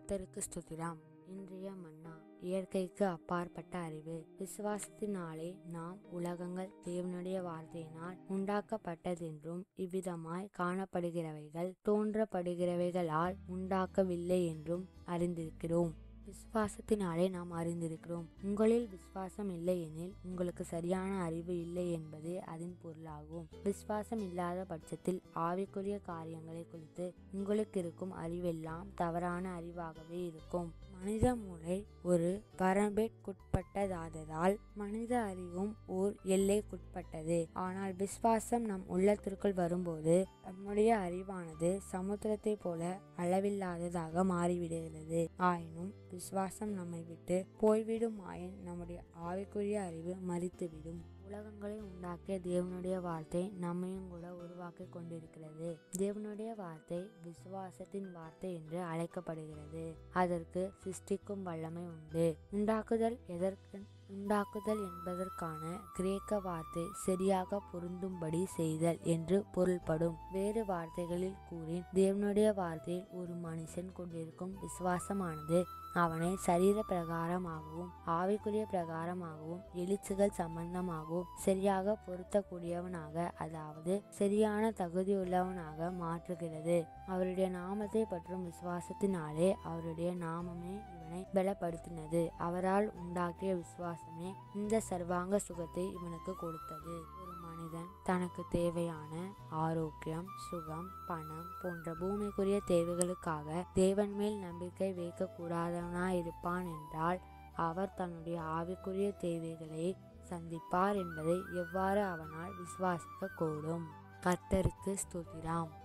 கர்த்தருக்கு ஸ்துதிராம் இன்றைய மன்னா இயற்கைக்கு அப்பாற்பட்ட அறிவு விசுவாசத்தினாலே நாம் உலகங்கள் தேவனுடைய வார்த்தையினால் உண்டாக்கப்பட்டதென்றும் இவ்விதமாய் காணப்படுகிறவைகள் தோன்றப்படுகிறவைகளால் உண்டாக்கவில்லை என்றும் அறிந்திருக்கிறோம் விசுவாசத்தினாலே நாம் அறிந்திருக்கிறோம் உங்களில் விசுவாசம் இல்லை எனில் உங்களுக்கு சரியான அறிவு இல்லை என்பதே அதன் பொருளாகும் விசுவாசம் இல்லாத பட்சத்தில் ஆவிக்குரிய காரியங்களை குறித்து உங்களுக்கு இருக்கும் அறிவெல்லாம் தவறான அறிவாகவே இருக்கும் மனித மூளை ஒரு வரம்பிற்குட்பட்டதாததால் மனித அறிவும் ஓர் எல்லைக்குட்பட்டது ஆனால் விசுவாசம் நம் உள்ளத்திற்குள் வரும்போது நம்முடைய அறிவானது சமுத்திரத்தை போல அளவில்லாததாக மாறிவிடுகிறது ஆயினும் விசுவாசம் நம்மை விட்டு போய்விடும் ஆயின் நம்முடைய ஆவிக்குரிய அறிவு மறித்துவிடும் உலகங்களை உண்டாக்கிய தேவனுடைய வார்த்தை நம்மையும் கூட உருவாக்கி கொண்டிருக்கிறது தேவனுடைய வார்த்தை விசுவாசத்தின் வார்த்தை என்று அழைக்கப்படுகிறது அதற்கு சிருஷ்டிக்கும் வல்லமை உண்டு உண்டாக்குதல் எதற்கு உண்டாக்குதல் என்பதற்கான கிரேக்க வார்த்தை சரியாக பொருந்தும்படி செய்தல் என்று பொருள்படும் வேறு வார்த்தைகளில் கூறின் தேவனுடைய வார்த்தையில் ஒரு மனுஷன் கொண்டிருக்கும் விசுவாசமானது அவனை சரீர பிரகாரமாகவும் ஆவிக்குரிய பிரகாரமாகவும் எழுச்சுகள் சம்பந்தமாகவும் சரியாக பொருத்தக்கூடியவனாக அதாவது சரியான தகுதியுள்ளவனாக மாற்றுகிறது அவருடைய நாமத்தை பற்றும் விசுவாசத்தினாலே அவருடைய நாமமே இவனை பலப்படுத்தினது அவரால் உண்டாக்கிய விசுவாசமே இந்த சர்வாங்க சுகத்தை இவனுக்கு கொடுத்தது ஒரு மனிதன் தனக்கு தேவையான ஆரோக்கியம் சுகம் பணம் போன்ற பூமிக்குரிய தேவைகளுக்காக தேவன் மேல் நம்பிக்கை வைக்க கூடாதவனாய் இருப்பான் என்றால் அவர் தன்னுடைய ஆவிக்குரிய தேவைகளை சந்திப்பார் என்பதை எவ்வாறு அவனால் விசுவாசிக்க கூடும் கர்த்தருக்கு ஸ்துதிராம்